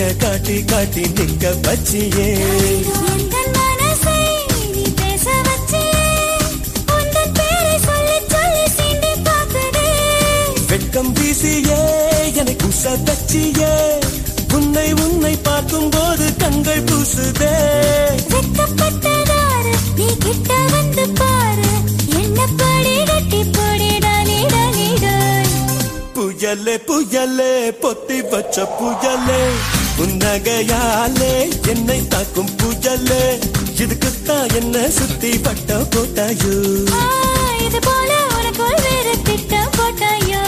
காட்டி காட்டி நிக்க வச்சியே எந்தன் மனசை நீ பேச வச்சியே உந்தன் பேரை சொல்லி சொல்லி சீண்டி பார்க்குதே வெட்கம் வீசியே என்னை குச தச்சியே உன்னை உன்னை பார்க்கும் போது கண்கள் பூசுதே வெட்கப்பட்டதாரு நீ கிட்ட வந்து பாரு என்ன படி கட்டி போடி டாலி டாலி டாய் புயலே புயலே பொத்தி வச்ச புயலே புன்னகையாலே என்னை தாக்கும் புயலே இதுக்குத்தான் என்ன சுத்தி பட்ட போட்டாயோ ஆ, இது போல உனக்குள் வேறு திட்டம் போட்டாயோ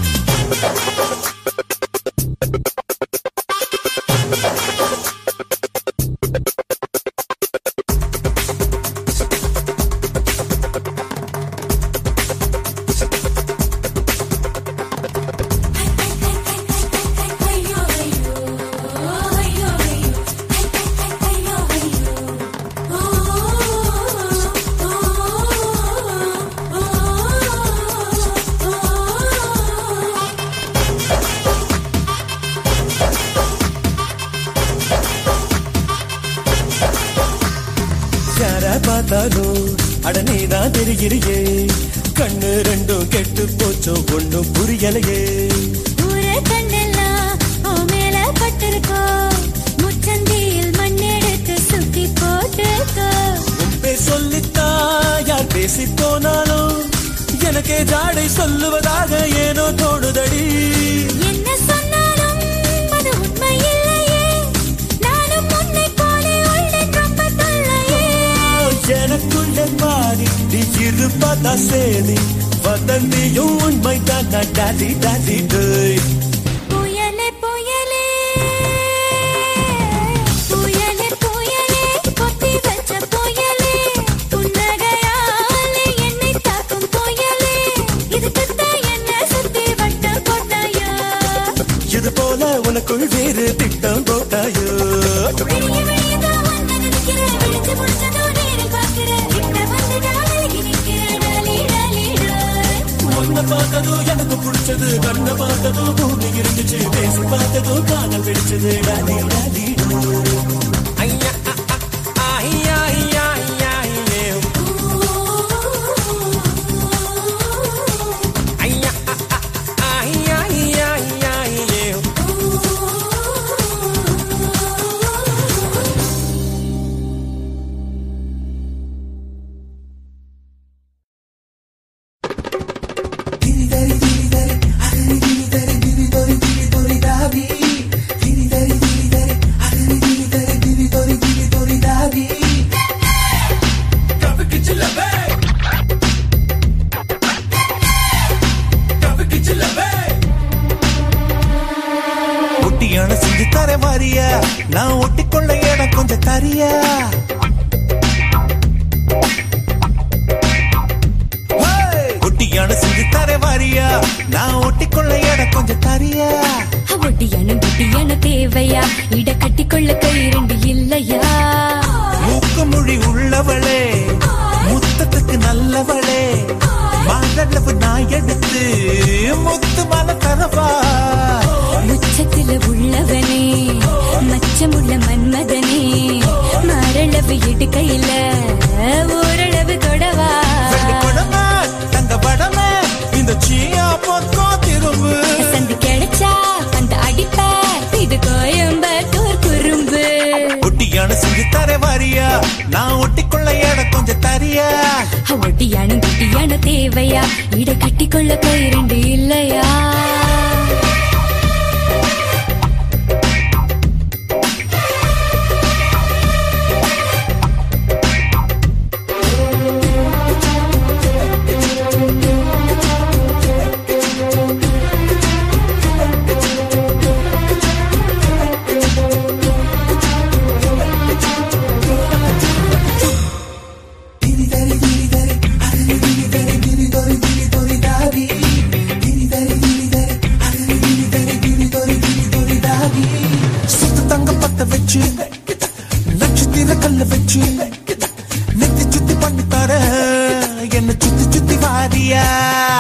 யார பார்த்தாலும் அட நீதான் தெரிகிறியே கண்ணு ரெண்டும் கெட்டு போச்சோ ஒண்ணும் புரியலையே ஊரே கண்ணெல்லாம் உன் மேல பட்டிருக்கோ முச்சந்தியில் மண்ணெடுத்து சுத்தி போட்டுக்கோ உன் பேர் சொல்லித்தான் யார் பேசி போனாலும் எனக்கே ஜாடை சொல்லுவதாக ஏனோ தோணுதடி என்ன சொன்னாலும் அது உண்மை இல்லையே நானும் உன்னை போலே உள்ளேன் ரொம்ப தொல்லையே எனக்குள்ள பாதி நீ இருப்பதா சேதி வதந்தியும் உண்மை தான் டாடி டாடி டேய் புயலே புயலே புயலே புயலே கொத்தி வச்ச புயலே புன்னகையாலே என்னை தாக்கும் புயலே இதுக்குத்தான் என்ன சுத்தி வட்டம் போட்டாயோ இது போல உனக்குள் வேறு திட்டம் போட்டாயோ விடிய விடியதான் வந்து நிற்கிறேன் விழிச்சு முடிச்சதோ நேரில் பார்க்கிறேன் கிட்ட வந்துட்டா விலகி நிற்கிறேன் டாலி டாலி டாய் உன்னை பார்த்ததும் எனக்கு பிடிச்சது கண்ணை பார்த்ததும் பூமி இருந்துச்சு பேசி பார்த்ததும் காதல் பிடிச்சது டாடி டாடி ஐயா அ, அ, ஐயா ஐயா ஐயா ஐயே. ஐயா அ, அ, ஐயா ஐயா ஐயா ஐயே. ஒட்டியான செஞ்சு தர மாறியா நான் ஒட்டிக்கொள்ள இடம் கொஞ்சம் தரியா ஒட்டியான செஞ்சு தர மாறியா நான் ஒட்டிக்கொள்ள இடம் கொஞ்சம் தரியா ஒட்டியான குட்டியான தேவையா இட கட்டிக்கொள்ள கை இரண்டு இல்லையா மூக்கு மொழி உள்ளவளே முத்தத்துக்கு நல்லவளே மாதளவு நான் எடுத்து முத்து மன தரவா உச்சத்துல உள்ளவனே மச்சமுள்ள மன்மதனே மரளவு இடுக்கையில ஓரளவு தொடவா வெள்ளி குடமா தங்க படமே இந்த சீயா பக்கம் திரும்பு சந்து கிடைச்சா அந்த அடிப்ப இது கோயம்பத்தூர் குறும்பு ஒட்டியான செஞ்சு தர மாறியா நான் ஒட்டிக்கொள்ள இடம் கொஞ்சம் தரியா ஒட்டியான குட்டியான தேவையா இட கட்டிக்கொள்ள கை இரண்டு இல்லையா சுத்து தங்க பத்த வச்சு நட்சத்திர கல்ல வச்சு நெத்தி சுத்தி பண்ணி தர என்ன சுத்தி சுத்தி வாரியா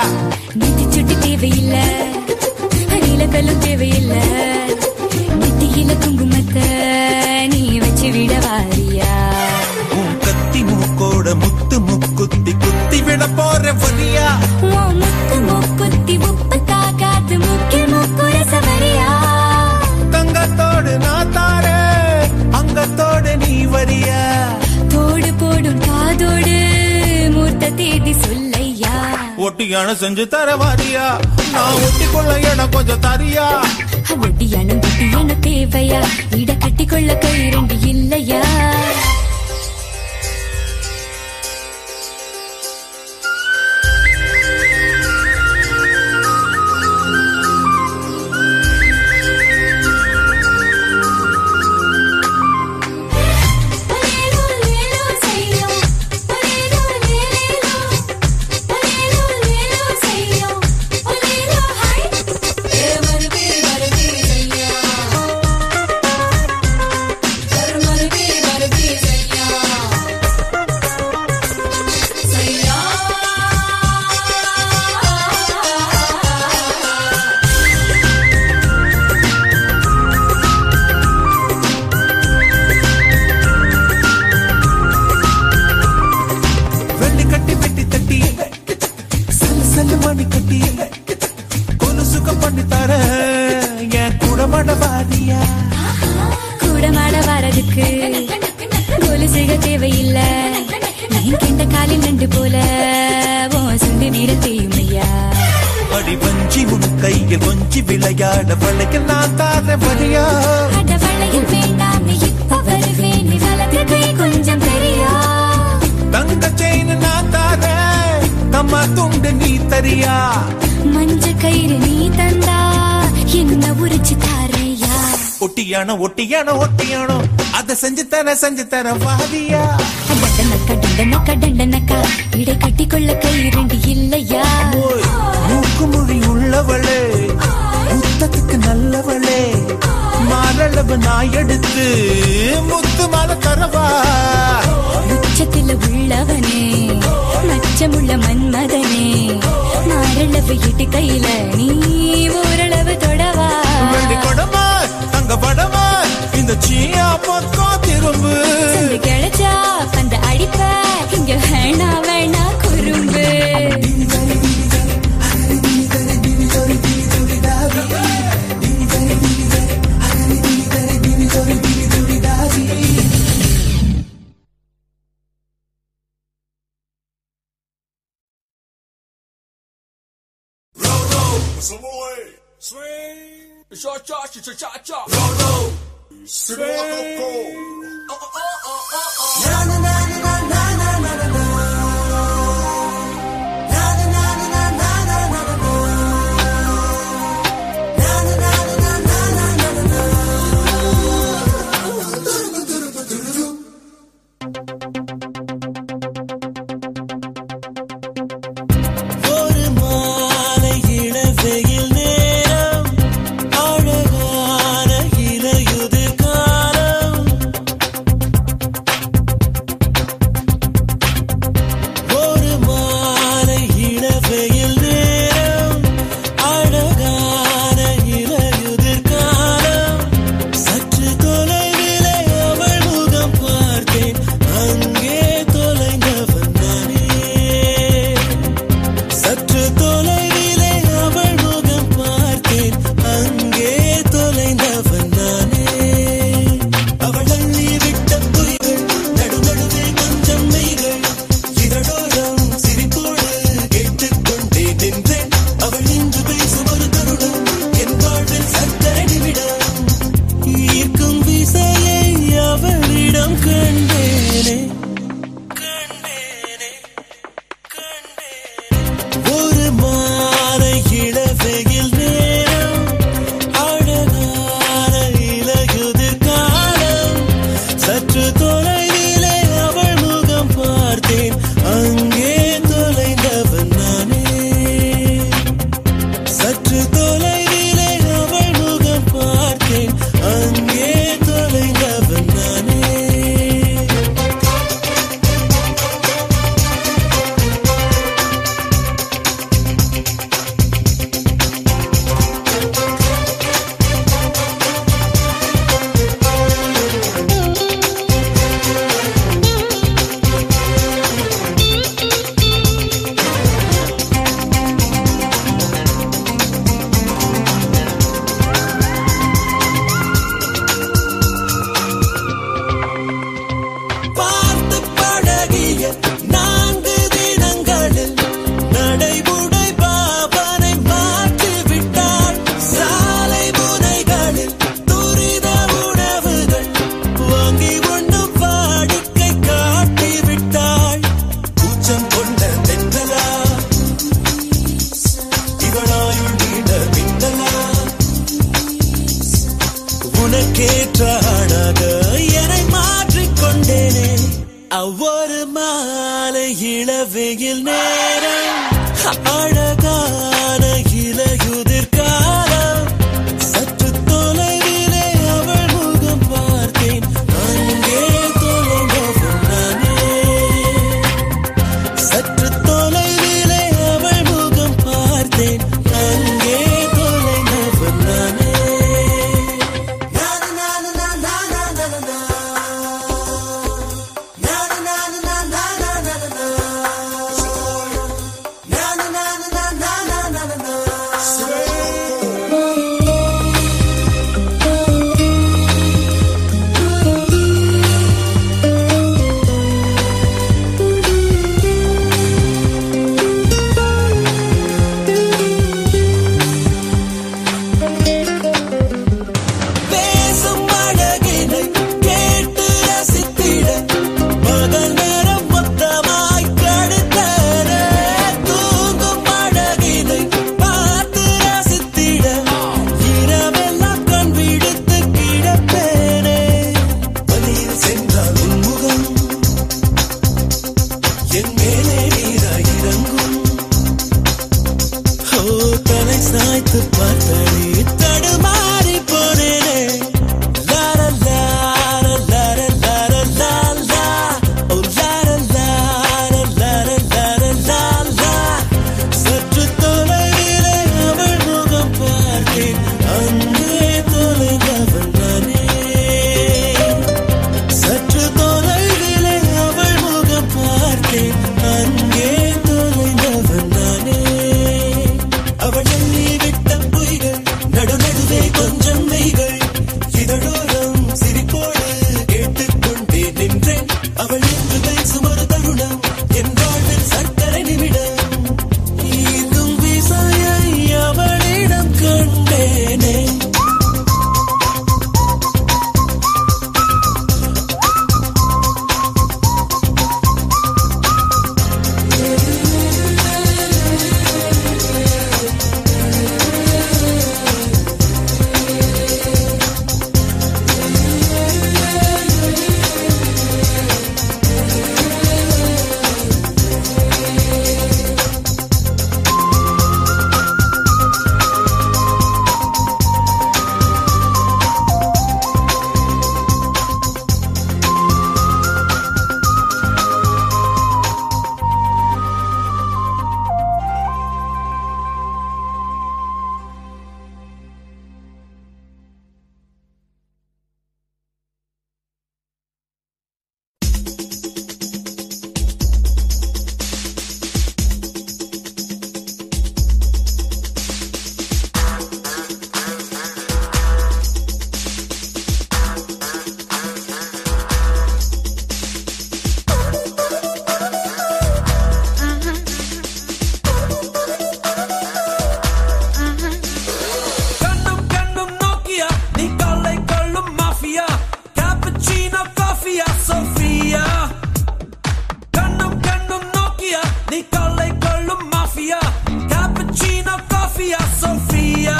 நெத்தி சுட்டி தேவையில்ல நீலக்கல்லும் தேவையில்ல நெத்தி கையில குங்குமத்தை நீ வச்சு விட வாரியா உன் கத்தி மூக்கோட முத்து முக்குத்தி குத்தி விட போற வரியா உன் முத்து மூக்குத்தி உப்பு காக்காத்து மூக்கில் மூக்குற சவரியா தங்கத்தோடு நான் தாரேன் அங்கத்தோடு நீ வரியா தோடு போடும் காதோடு மூர்த்த தேதி சொல்லையா ஒட்டியான செஞ்சு தர வாரியா நான் ஒட்டிக்கொள்ள இடம் கொஞ்சம் தரியா ஒட்டியானும் குட்டியானும் தேவையா இட கட்டிக்கொள்ள கை ரெண்டு இல்லையா வெள்ளி கட்டி வெட்டி தட்டி சல்லு சல்லு மணி கட்டி கொலு சுகம் பண்ணி தர என் குடமட வாரியா கூட மாட வரதுக்கு கொலுசுக தேவையில்ல நீ கெண்ட காலில் நண்டு போல உன் சுண்டு வீர தேயுமையா அடி வஞ்சி உன் கையில் கொஞ்சி விளையாட வளைக்க நான் தார வரியா அட வளையல் வேண்டாம் நீ இப்ப வருவேன் நீ வலது கை கொஞ்சம் தெரியா தங்க செயின் நான் தார தம்மா துண்டு நீ தரியா மஞ்ச கயிறு நீ தந்தா என்ன உரிச்சு தாரையா ஒட்டியானோ ஒட்டியானோ ஒட்டியானோ அதை செஞ்சு தர செஞ்சு தர வாரியா டண்டனக்கா டண்டனக்கா டண்டனக்கா இடை கட்டிக்கொள்ள கை ரெண்டு இல்லையா ஓய், மூக்கு மொழி உள்ளவளே முத்தத்துக்கு நல்லவளே மாரளவு நான் எடுத்து முத்து மாலை தரவா உச்சத்துல உள்ளவனே மச்சமுள்ள மன்மதனே மாரளவு இட்டு கையில நீ ஓரளவு தொடவா வெள்ளி கொடமா தங்க படமா இந்த சீயா பக்கம் திரும்பு சந்து கிழச்சா அந்த அடிப்ப இங்க வேணா வேணா குறும்பு ஒரு மாலை இளவெயில் நேரம் அழகான இலையுதிர் காலம் ஒரு மாலை இளவெயில் நேரம் அழகான இலையுதிர் காலம் சற்று தொலைவிலே அவள் முகம் பார்த்தேன் அங்கே தொலைந்தவன் நானே சற்று தொலைவிலே அவள் முகம் பார்த்தேன் அங்கே தொலைந்தவன் நானே பேசும் அழகினை கேட்டு ரசித்திட பகல் நேரம் மொத்தமாய் கழித்தன தூங்கும் அழகினை பார்த்து ரசித்திட இரவெல்லாம் கண் விடுத்து கிடப்பேனே வழியில் சென்றால் உன் முகம் என் மேலே நீராய் இறங்கும் ஓ தலை சாய்த்து பார்த்தடி தடுமாறி போனேனே லார லார லார லார லாலா ஓ லார லார லார லார லாலா சற்று தொலைவிலே அவள் முகம் பார்த்தேன் அங்கே தொலைந்தவள் நானே சற்று தொலைவிலே அவள் முகம் பார்த்தேன் அங்கே தொலைந்தவன் நானே அவள் எண்ணி விட்ட பொய்கள் நடு நடுவே கொஞ்சம் மெய்கள் இதழோரம் சிரிப்போடு கேட்டுக்கொண்டே நின்றேன் அவள் என்று பேசும் ஒரு தருணம் என் வாழ்வில் சர்க்கரை நிமிடம் ஈர்க்கும் விசையை அவளிடம் கண்டேனே கண்ணும் கண்ணும் நோக்கியா நீ கல்லை கொள்ளும் மாஃபியா கேப்பச்சினோ காஃபியா சோஃபியா கண்ணும் கண்ணும் நோக்கியா நீ கல்லை கொள்ளும் மாஃபியா கேப்பச்சினோ காஃபியா சோஃபியா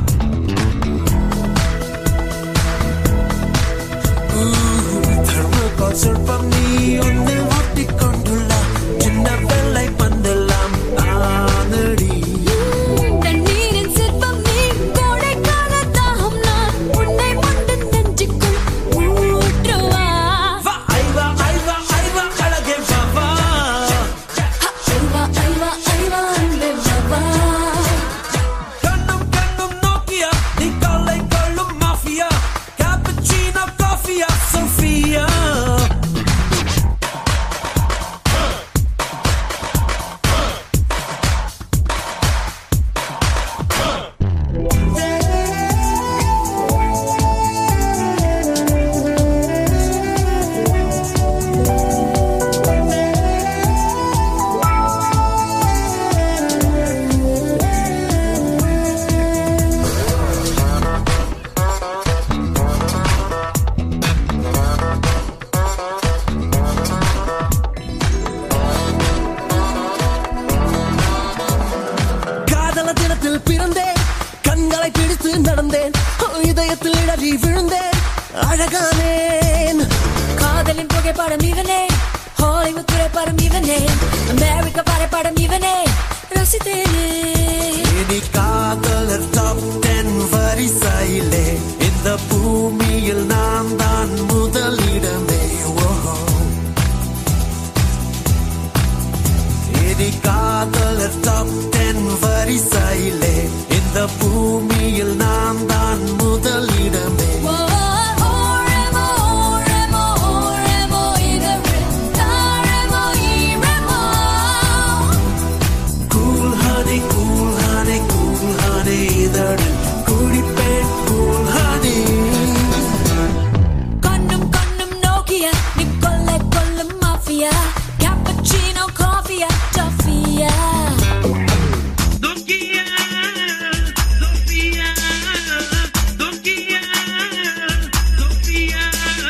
தர்மோகால் சொல்பம் நீ ஒன்று ஒட்டிக்கொண்டுள்ள சின்ன வெள்ளை பந்தெல்லாம் ஆனடி தண்ணீரின் சிற்பம் நீ கோடைக்கால தாகம் நான் உன்னை மட்டும் நெஞ்சுக்குள் ஊற்றுவா வா ஐவா ஐவா ஐவா அழகே வா வா ஐவா ஐவா ஐவா அன்பே பாபா கண்ணும் கண்ணும் நோக்கியா நீ கல்லை கொள்ளும் மாஃபியா கேப்பச்சினோ காஃபியா சோஃபியா காதல தினத்தில் பிறந்தேன் கண்களை பிடித்து நடந்தேன் இதயத்தில் இடறி விழுந்தேன் அழகானேன் காதலின் புகைப்படம் இவனே ஹாலிவுட் திரைப்படம் இவனே அமெரிக்க வரைபடம் இவனே ரசித்தேனே இனி காதலர் டாப் டென் வரிசையிலே இந்த பூமியில் நான் தான் முதலிடமே ஓஹோ இனி காதலர் டாப் டென் வரிசையிலே இந்த பூமியில் நான் தான் முதலிடமே ஓ, ஓரமோ, ஓரமோ, ஓரமோ, இதழில் தாரமோ, ஈரமோ. Cool honey cool honey cool honey இதழில் குடிப்பேன் கூல் ஹனி கண்ணும் கண்ணும் நோக்கிய நீ கொள்ளை கொள்ளும் மாஃபியா கேப்பச்சினோ காஃபியா டஃபியா Dokia, Sofia, Dokia, Sofia.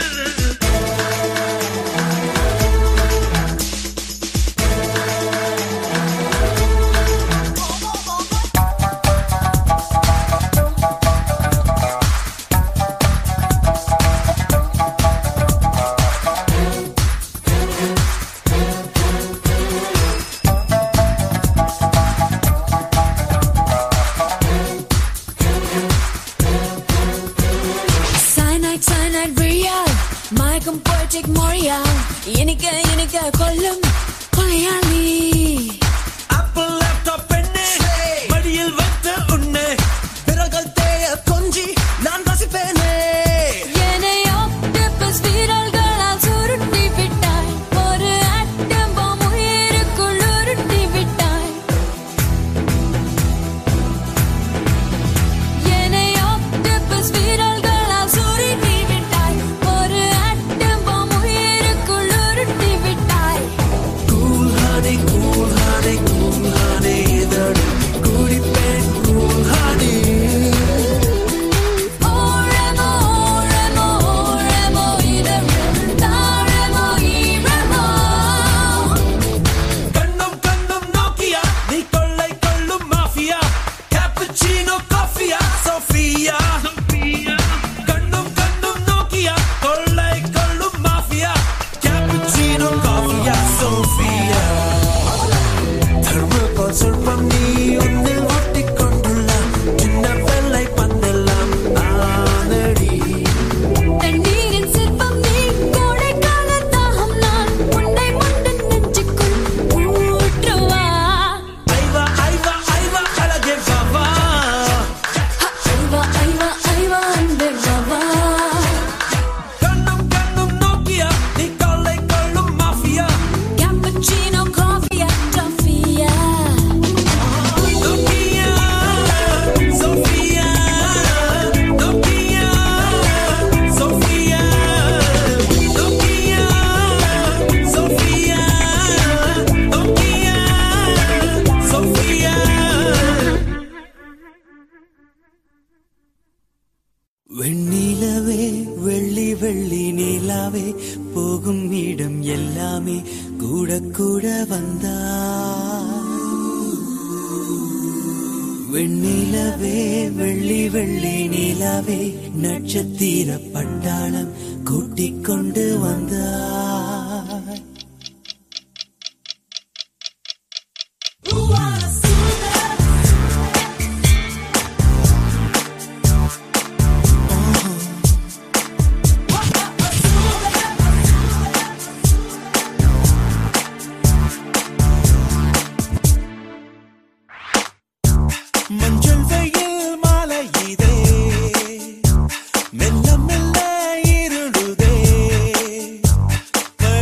Cyanide, cyanide, real மயக்கம் போய்டிக் மொழியால் இனிக்க இனிக்க கொல்லும் கொலையாளி ஆப்பிள் லேப்டாப் பெண்ணே மடியில் வைத்த உன்னை விரல்கள் தேய கொஞ்சி நான் ரசிப்பேனே என்னை ஆக்டோபஸ் வீரர்களால் சுருட்டி விட்டாய் ஒரு ஆட்டம் பாம் உயிருக்குள் உருட்டி விட்டாய் என்னை ஆக்டோபஸ் வீரர்களால் சுருட்டி விட்டாய் ஒரு ஆட்டம் பாம் உயிருக்குள் உருட்டி விட்டாய் cool honey cool honey cool honey இதழில் குடிப்பேன் கூல் ஹனி ஓரமோ ஓரமோ ஓரமோ இதழில் தாரமோ ஈரமோ கண்ணும் கண்ணும் நோக்கியா நீ கொள்ளை கொள்ளும் மாஃபியா கேப்புச்சினோ காஃபியா சோஃபியா கண்ணும் கண்ணும் நோக்கியா கொள்ளை கொள்ளும் மாஃபியா கேப்புச்சினோ காஃபியா சோஃபியா தர்மகோல் சொல்பம் நீ ஒன்னில் ஒட்டிக்கொண்டுள்ள சின்ன வெள்ளை பந்தெல்லாம் நானடி தண்ணீரின் சிற்பம் நீ கோடைக்கால தாகம் நான் உன்னை முண்டன் நெஞ்சுக்குள் ஊற்றுவா ஐவா ஐவா ஐவா அழகே வா ஐவா ஐவா ஐவா அன்பே பாவா கண்ணும் கண்ணும் நோக்கியா நீ கொள்ளை கொள்ளும் மாஃபியா கேப்பச்சினோ காஃபியா டஃபியா Nokia, Sofia, Nokia, Sofia, Nokia, Sofia, Nokia, Sofia. வெண்ணிலவே வெள்ளி வெள்ளி நிலாவே போகும் இடம் எல்லாமே கூட கூட வந்தா வெண்ணிலவே வெள்ளி வெள்ளி நிலாவே நட்சத்திர பட்டாளம் கூட்டிக் கொண்டு வந்தாய் மஞ்சள் வெயில் மாலை இதே மெல்ல மெல்ல இருளுதே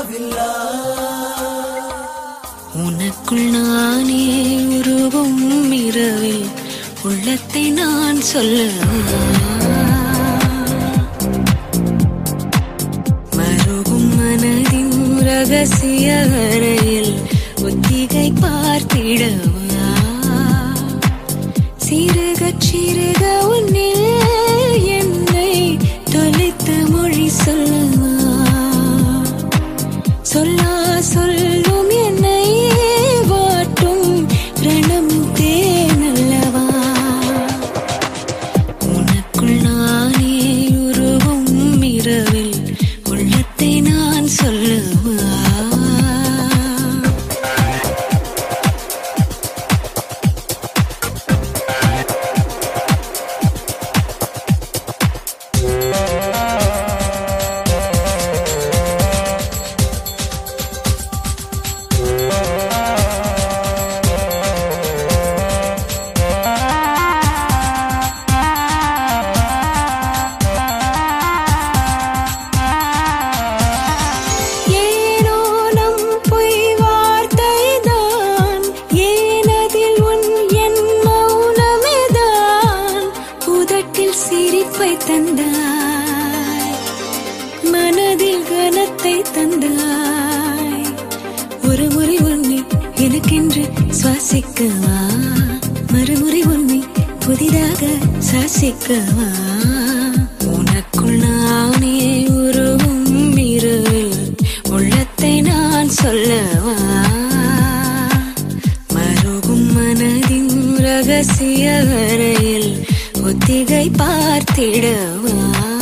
வானவில்லா உனக்குள் நானே உருவும் இரவில் உள்ளத்தை நான் சொல்லவா மருகும் மனதின் ரகசிய அறையில் ஒத்திகை பார்த்திடவா சிறுகச் சிறுக உன்னில் என்னை தொலைத்த மொழி சொல்லவா சொல்லா சொல்லும் என்னை வாட்டும் ரணம் தேனல்லவா உனக்குள் நானே உருவும் இரவில் உள்ளத்தை நான் சொல்லவா ஏனோ நம் பொய் வார்த்தைதான் ஏனதில் உன் என் மௌனமேதான் உதட்டில் சிரிப்பை தந்தாய் மனதில் கனத்தை தந்தாய் ஒரு முறை உன்னை எனக்கென்று சுவாசிக்கவா மறுமுறை உன்னை புதிதாக சாசிக்கவா உனக்குள் நானே உருவும் இரவில் உள்ளத்தை நான் சொல்லவா மருகும் மனதின் ரகசிய அறையில் ஒத்திகை பார்த்திடவா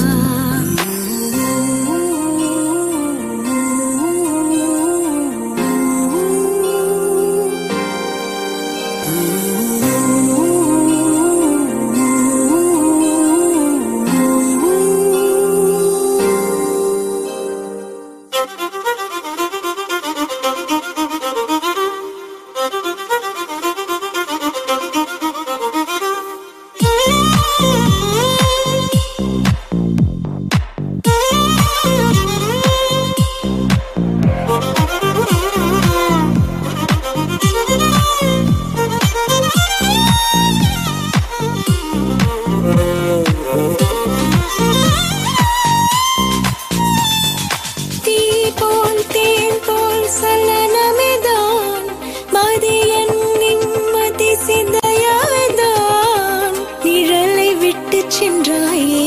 தீ போல் தேன் போல் சலனமிதான் மதியன் நிம்மதி சிந்தையாதான் நிழலை விட்டு சென்றாயே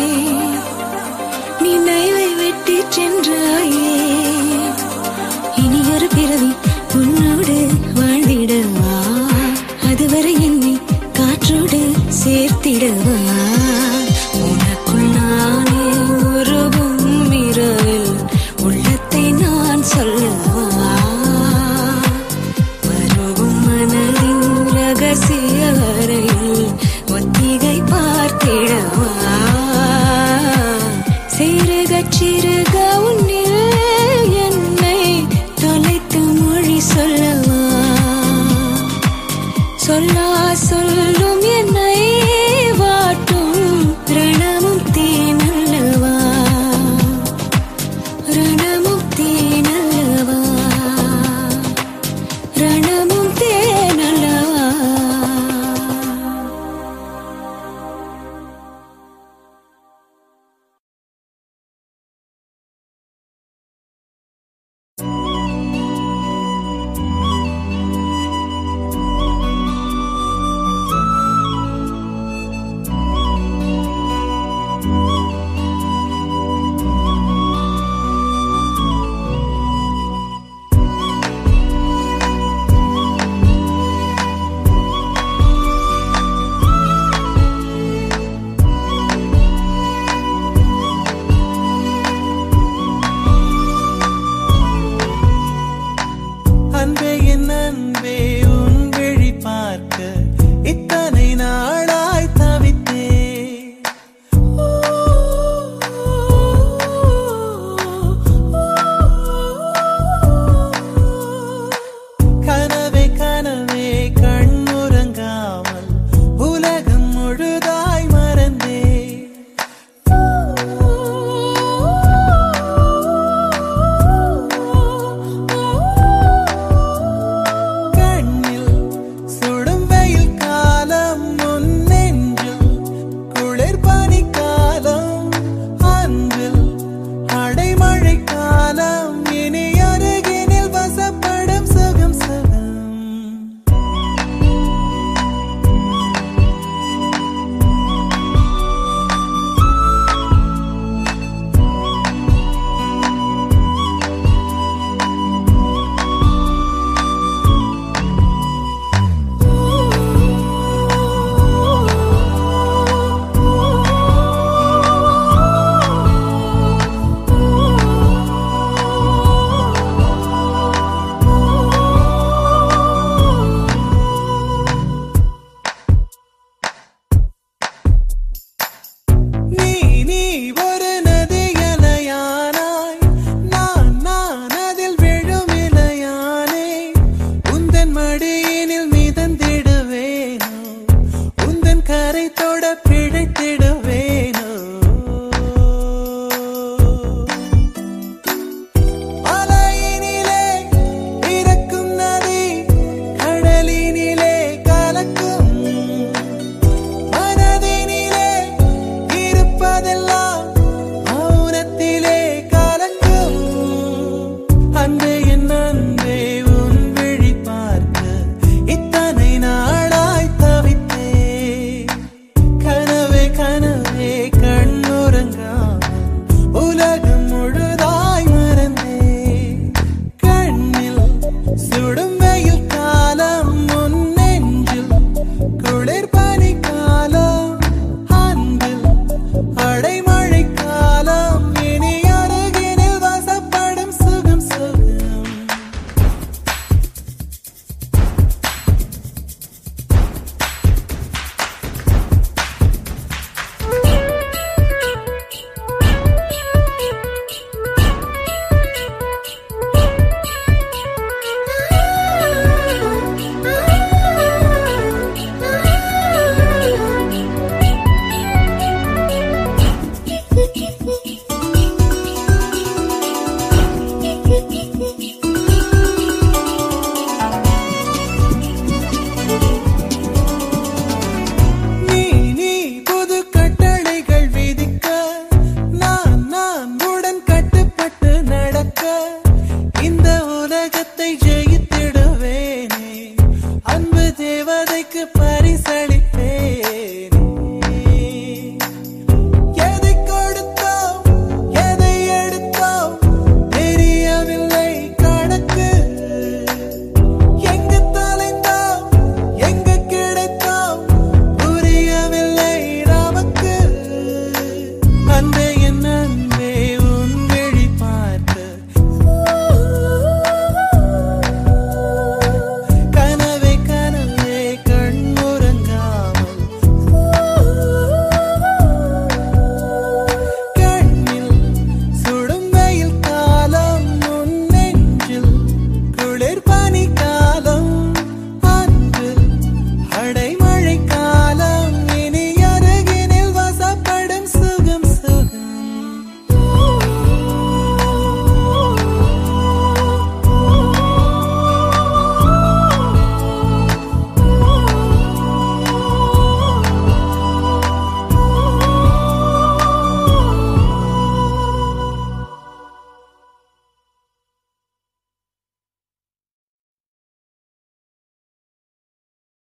நினைவை விட்டு சென்றாயே இனி ஒரு பிறவி உன்னோடு வாழ்ந்திடவா அதுவரை என்னை காற்றோடு சேர்த்திடவா உனக்குள் நானே உருவும் இரவில் உள்ளத்தை நான் சொல்லவா மருவும் மனதின் ரகசிய அறையில் ஒத்திகை பார்த்திடவா சிறுகச் சிறுக உன்னில் என்னை தொலைத்து மொழி சொல்லவா சொல்லா சொல்லும் என்னை வா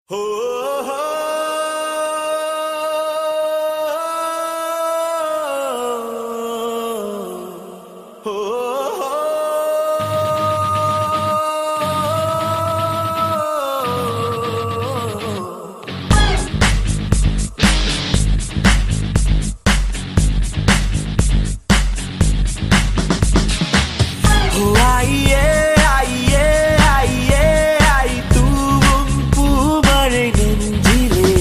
ஐயே ஐயே ஐயே ஐ தூவும் பூமழை நெஞ்சிலே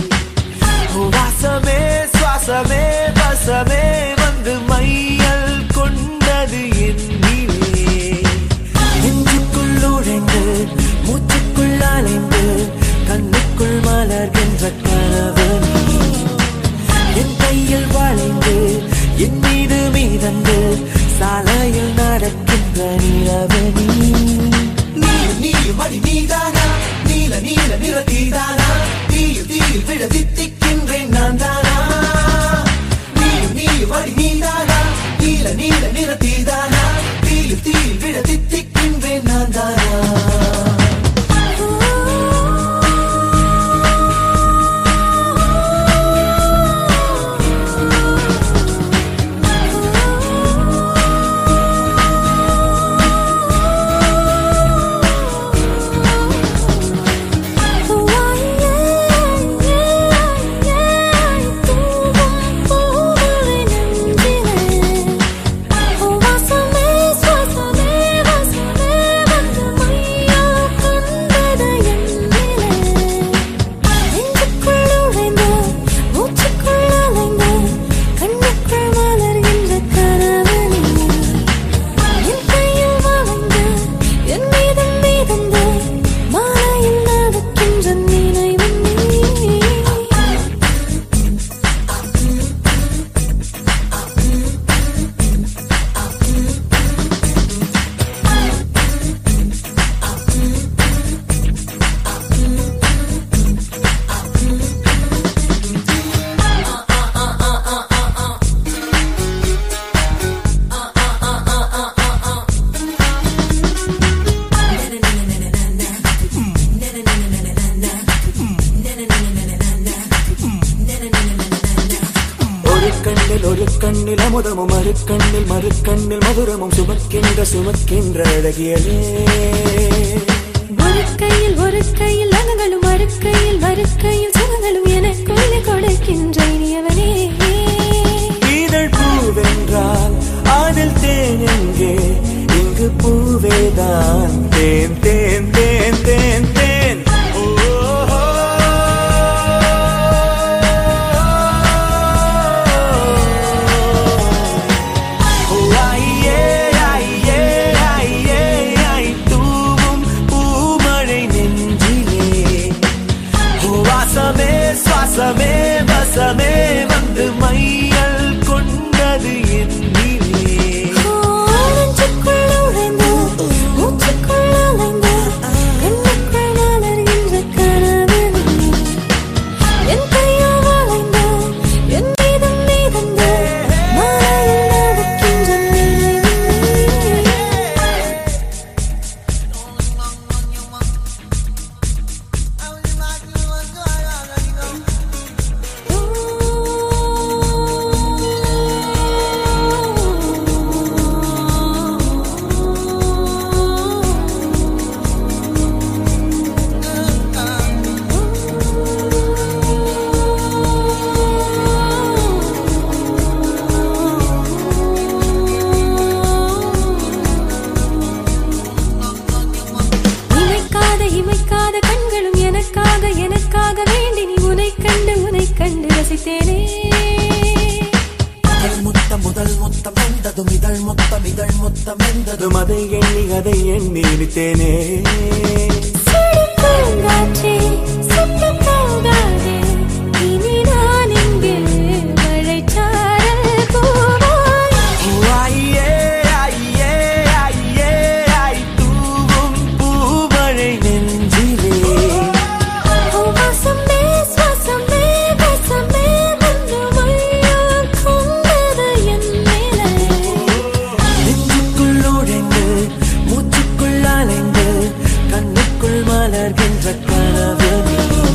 வாசமே சுவாசமே வசமே வந்து மையல் கொண்டது என்னிலே நெஞ்சுக்குள் நுழைந்து மூச்சுக்குள் அலைந்து கண்ணுக்குள் மலர்கின்ற கனவு நீ என் கையில் வளைந்து என் மீது மீதந்து சாலையில் நடக்கின்ற நிலவு நீ நீல நீல மடி நீதானா நீல நீல நிற தீதானா தீயில் தீயில் விழ தித்திக்கின்றேன் நான் தானா நீல நீல மடி நீதானா நீல நீல நிற தீதானா தீயில் தீயில் விழ தித்திக்கின்றேன் நான் தானா மாலையில் நடக்கின்ற நினைவு நீ ஒரு கண்ணில் ஒரு கண்ணில் அமுதமும் மறு கண்ணில் மறு கண்ணில் மதுரமும் சுமக்கின்ற சுமக்கின்ற அழகியலே ஒரு கையில் ஒரு கையில் அகங்களும் மறு கையில் மறு கையில் சுகங்களும் எனக்குள்ளே கொடுக்கின்ற இனியவனே இதழ் பூவென்றால் அதில் தேன் எங்கே இங்கு பூவேதான் தேன் தேன் தேன் தேன் தேன் ஓ, ஓ, ஓ. ஐயே, ஐயே, ஐயே, ஐ தூவும் பூமழை நெஞ்சிலே வாசமே சுவாசமே வசமே வந்து மையல் கொண்டது என்னிலே நெஞ்சுக்குள் நுழைந்து, மூச்சுக்குள் அலைந்து, கண்ணுக்குள் மலர்கின்ற கனவு நீ. என் கையில் வளைந்து, என் மீதும் மீதந்து, மாலையில் நடக்கின்ற நினைவு நீ. இமைக்காத இமைக்காத கண்களும் எனக்காக எனக்காக வேண்டி நீ உனை கண்டு உனை கண்டு ரசித்தேனே முதல் முத்தம் முதல் முத்தம் வெந்ததும் இதழ் முத்தம் இதழ் முத்தம் வெந்ததும் அதும் அதை எண்ணி அதை எண்ணி நினைத்தேனே சுடு பூங்காற்றே சுட்டு போகாதே இனி நான் இங்கே மழைச்சாரல் போவாய் ஐயே ஐயே ஐயே ஐ தூவும் பூமழை நெஞ்சிலே வாசமே சுவாசமே வசமே வந்து மையா கொண்டது என் மேலே நெஞ்சுக்குள் நுழைந்து மூச்சுக்குள் அலைந்து கண்ணுக்குள் மலர்கின்ற கனவு நீ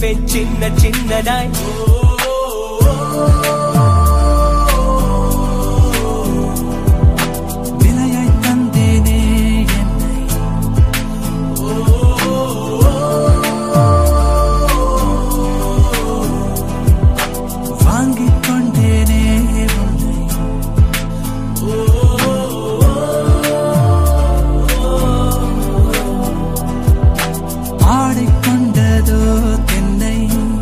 வைப்பேன் சின்ன சின்னதாய் விலையை தந்தேனே என்னை வாங்கிக் கொண்டேனே உன்னை ஆடிக்கொண்டதோ தென்னை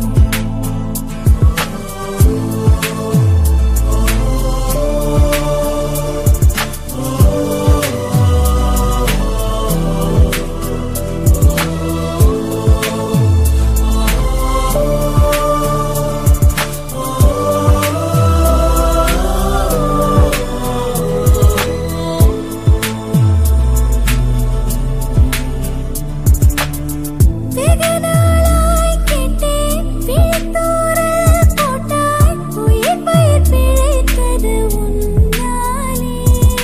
வெகு நாளாய் கேட்டேன் விழித்தோரல் போட்டாய் உயிர் பயிர் பிழைத்தது உன்னாலே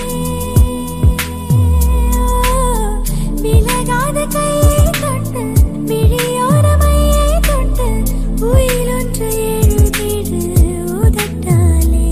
விலகாத கையை தொட்டு விழியோரமையை தொட்டு உயிரொன்று எழுதிடு உதட்டாலே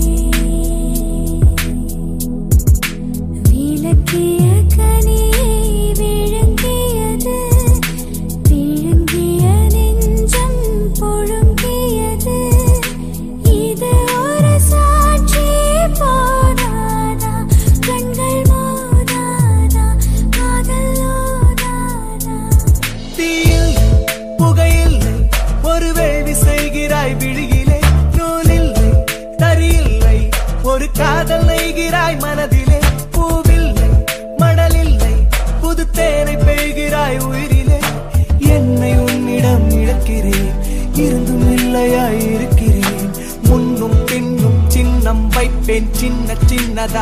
விளக்கிய கனியை விழுங்கியது விழுங்கிய நெஞ்சம் பொழுங்கியது இது ஒரு சாட்சி போதாதா கண்கள் மோதாதா காதல் ஓதாதா தீயில்லை புகையில்லை ஒரு வேள்வி செய்கிறாய் விழியிலே நூலில்லை தரியில்லை ஒரு காதல் நெய்கிறாய் மனதிலே பூவில்லை மணலில்லை புது தேனை பெய்கிறாய் உயிரிலே என்னை உன்னிடம் இழக்கிறேன் இருந்தும் இல்லையாய் இருக்கிறேன் முன்னும் பின்னும் சின்னம் வைப்பேன் சின்ன சின்னதா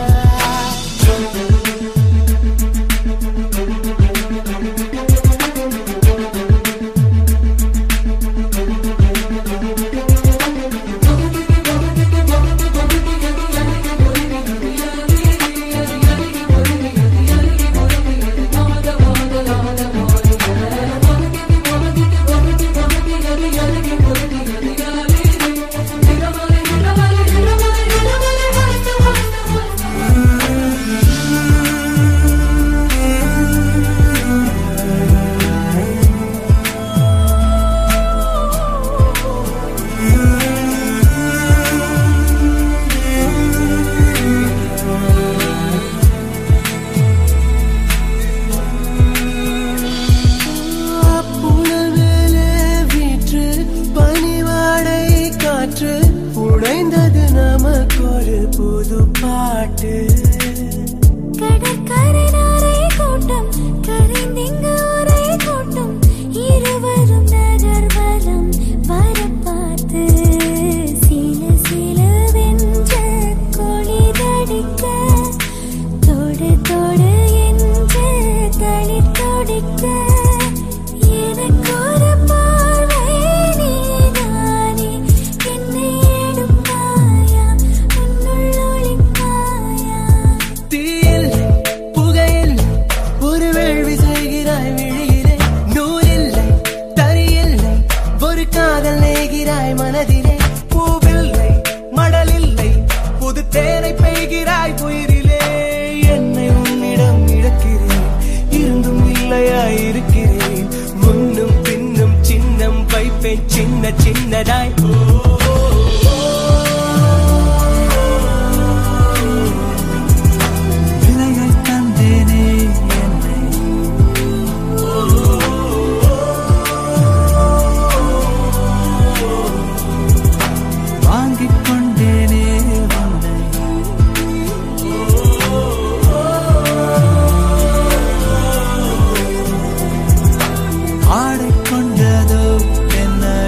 புனவேலே வீற்று பனிவாடை காற்று உடைந்தது நமக்கொரு புது பாட்டு கடற்கரை நாரை கூட்டம் கரைந்திங்கு ஒரே கூட்டம் இருவரும் நகர்வலம் வரப்பார்த்து சில சிலவென்ற கொளிதடிக்க தொடு தொடு என்று தளிர் தொடிக்க எனக்கொரு பார்வை நீதானே என்னை எடுப்பாயா உன்னுள் ஒளிப்பாயா தீயில்லை புகையில்லை ஒரு வேள்வி செய்கிறாய் விழியிலே நூலில்லை தரியில்லை ஒரு காதல் நெய்கிறாய் மனதிலே பூவில்லை மடலில்லை புது தேனை பெய்கிறாய் உயிரிலே என்னை உன்னிடம் இழக்கிறேன் இருந்தும் இல்லையாய் இருக்கிறேன் முன்னும் பின்னும் சின்னம் வைப்பேன் சின்ன சின்னதாய் விலையை தந்தேனே என்னை வாங்கிக் கொண்டேனே உன்னை ஆடிக்கொண்டதோ என்னை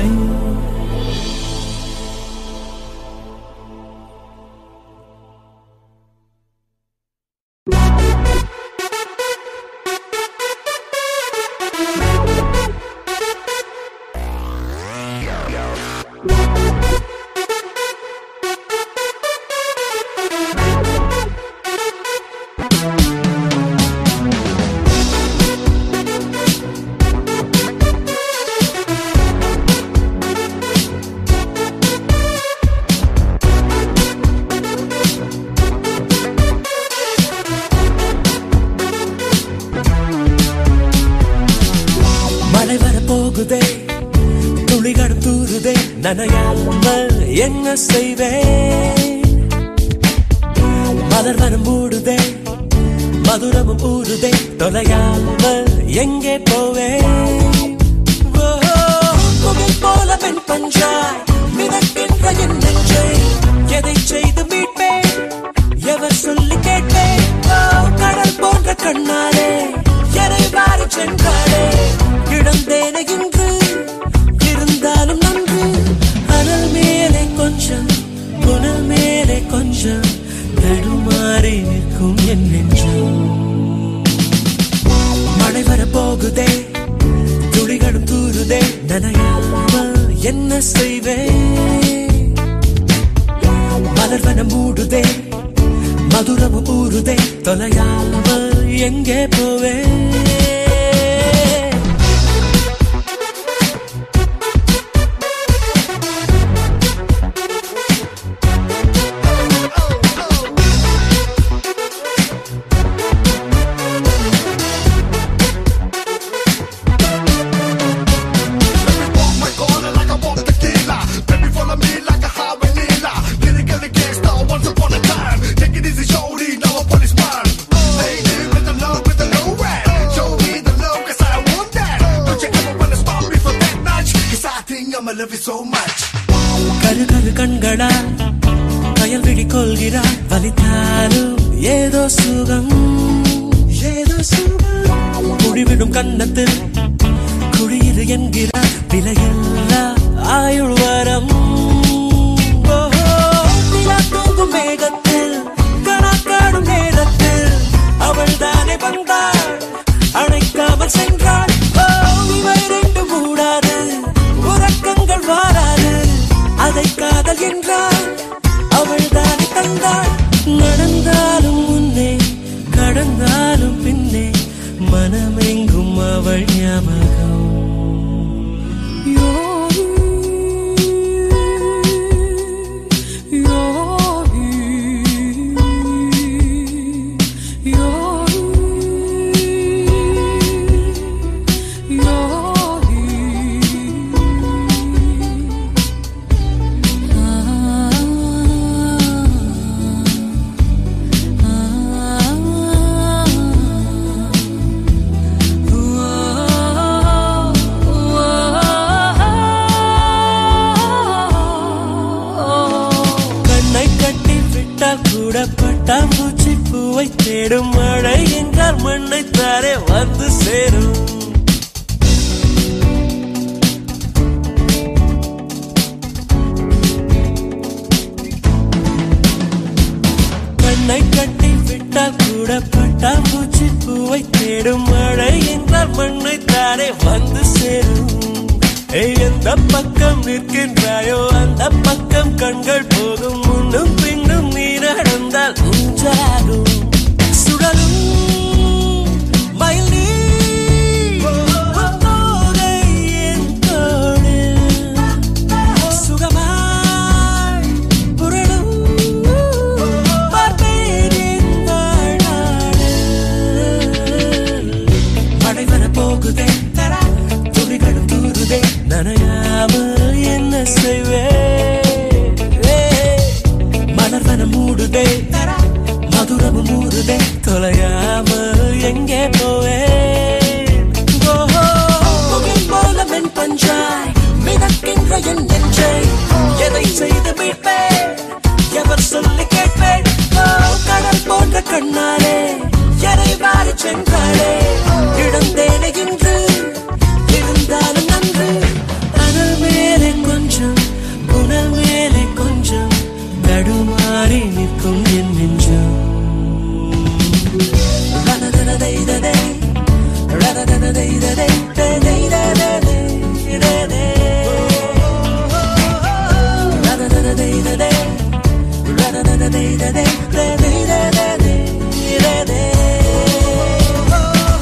நனையாமல் என்ன செய்வேன் மலர் வனம் மூடுதே மதுரமும் ஊறுதே தொலையாமல் எங்கே போவேன் ஓ, புகழ் போல பெண் பஞ்சாய் மிதக்கின்ற என் நெஞ்சை எதை செய்து மீட்பேன் எவர் சொல்லி கேட்பேன் ஓ, கடல் போன்ற கண்ணாலே எனை வாரி சென்றாளே இழந்தேனே இன்று இருந்தாலும் நன்று அனல் மேலே கொஞ்சம் புனல் மேலே கொஞ்சம் நடுமாறி நிற்கும் என் நெஞ்சம் மழை வர போகுதே துளிகளும் தூருதே நனையாமல் என்ன செய்வேன் மலர்வனம் மூடுதே மதுரமும் ஊறுதே தொலையாமல் எங்கே போவேன் Walk my corner like I want tequila. Baby, follow me like a high vanilla. Lyrically gangsta once upon a time. Take it easy, shorty, now a policeman. Lady with the love, with the low rap. Show me the love, cause I want that. Don't you ever wanna stop me from that notch? Cause I think I'ma love you so much. கரு கரு கண்களா கயல் விழி கொள்கிறாள் வலித்தாலும் ஏதோ சுகம் ஏதோ சுகம் குடிவிடும் கன்னத்தில் குடியிரு என்கிறார் விலையில்லா ஆயுள் வரம் ஓஹோ, நிலா தூங்கும் மேகத்தில் கணக்காடும் நேரத்தில் அவள் தானே வந்தாள் அணைக்காமல் சென்றாள் ஓ, இவை ரெண்டு மூடாது உறக்கங்கள் வாராது அதை காதல் என்றாள் அவள் தானே தந்தாள் நடந்தாலும் முன்னே கடந்தாலும் பின்னே மனமெங்கும் அவள் ஞாபகம் கண்ணை கட்டி விட்டால் கூட பட்டாம்பூச்சி பூவை தேடும் மழை என்றால் மண்ணை தாரே வந்து சேரும் கண்ணை கட்டி விட்டால் கூட பட்டாம்பூச்சி பூவை தேடும் மழை என்றால் மண்ணை தாரே வந்து சேரும் ஏய், எந்த பக்கம் நிற்கின்றாயோ அந்த பக்கம் கண்கள் போகும் முன்னும் பின்னும் நீ நடந்தால் உஞ்சாகும் சுழலும் மயில் நீ தோகை என் தோளில் சுகமாய் புரளும் பார்ப்பேன் என் வாழ்நாளில். மழை வர போகுதே துளிகளும் தூருதே நனையாமல் என்ன செய்வே மலர்வனம் மூடுதே மதுரமும் மூடுதே தொலையாமல் எங்கே போவேன் ஓஹோ, புகை போல மென் பஞ்சாய் மிதக்கின்ற என் நெஞ்சை எதை செய்து மீட்பேன் எவர் சொல்லி கேட்பேன் ஓ, கடல் போன்ற கண்ணாலே எனை வாரி சென்றாளே இழந்தேனே இன்று இருந்தாலும் நன்று அனல் மேலே கொஞ்சம் புனல் மேலே கொஞ்சம் தடுமாறி நிற்கும் என் நெஞ்சம் ரததததைததை, ரததததைததை, ததைதததை, ததை. ரததததைததை, ரததததைததை, ததைதததை, ததை.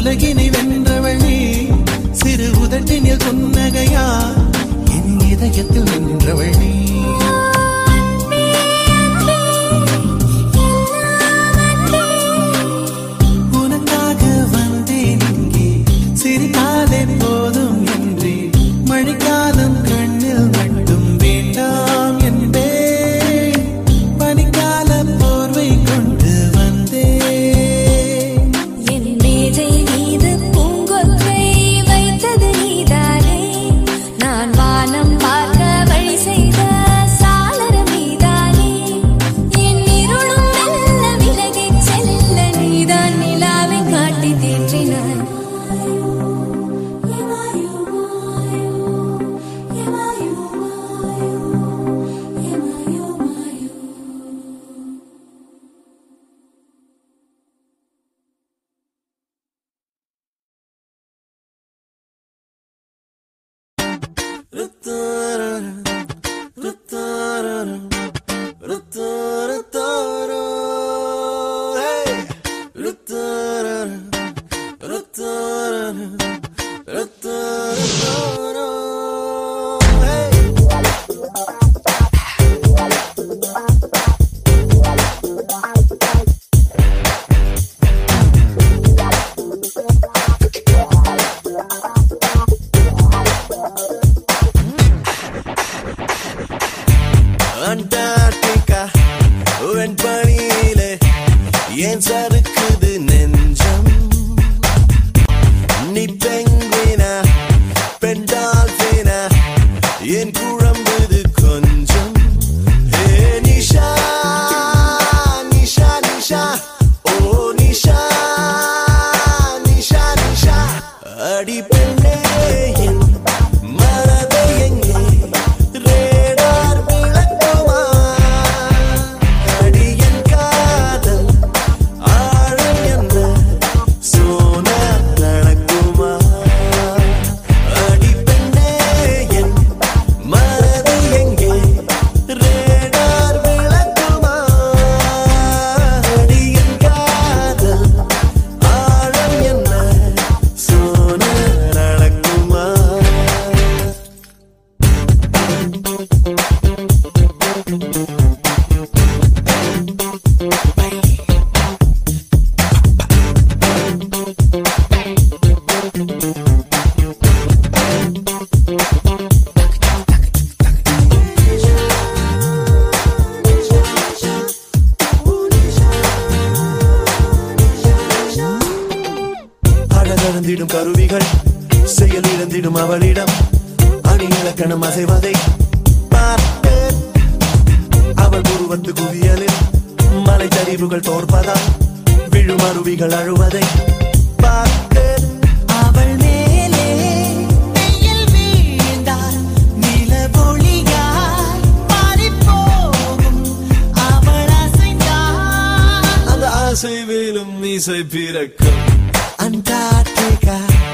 உலகினை வென்றவள் நீ சிறு உதட்டினில் புன்னகையா என் இதயத்தில் நின்றவள் நீ உனக்காக வந்தேன் இங்கே சிரித்தாலே போதும் என்றே மழைக்காலம் கண்ணில் மட்டும் வேண்டாம் என்பேன் பனிக்கால போர்வை கொண்டு வந்தேன் என் மேஜை மீது பூங்கொற்றை வைத்தது நீதானே நான் வானம் பார்க்க வழி செய்த சாளரம் நீதானே என் இருளும் மெல்ல விலகிச் செல்ல நீதான் நிலாவை காட்டி தேற்றினாய் அண்டார்டிகா உன் பணியிலே ஏன் சறுக்குது நெஞ்சம் நீ பெங்குவினா பெண் டால்பினா என் குழம்புது கொஞ்சம் ஹே நிஷா நிஷா நிஷா ஓ நிஷா நிஷா நிஷா அடி பெண்ணே என் மனதை எங்கே ரேடார் விளக்குமா அடியன் காதல் ஆழம் என்ன சோனார் நடக்குமா அடி பெண்ணே என் மனதை எங்கே ரேடார் விளக்குமா அடியன் காதல் ஆழம் என்ன சோனார் நடக்குமா அழகழந்திடும் கருவிகள் செயல் இழந்திடும் அவளிடம் அணி இலக்கணம் அசைவதை பார்த்து அவள் உருவத்து குவியலில் மலை சரிவுகள் தோற்பதால் விழும் அருவிகள் அழுவதை பார்த்து அவள் மேலே வெயில் வீழ்ந்தால் நிலவொளியாய் மாறிப்போகும். அவள் அசைந்தால் அந்த ஆசை வேலும் இசை பிறக்கும்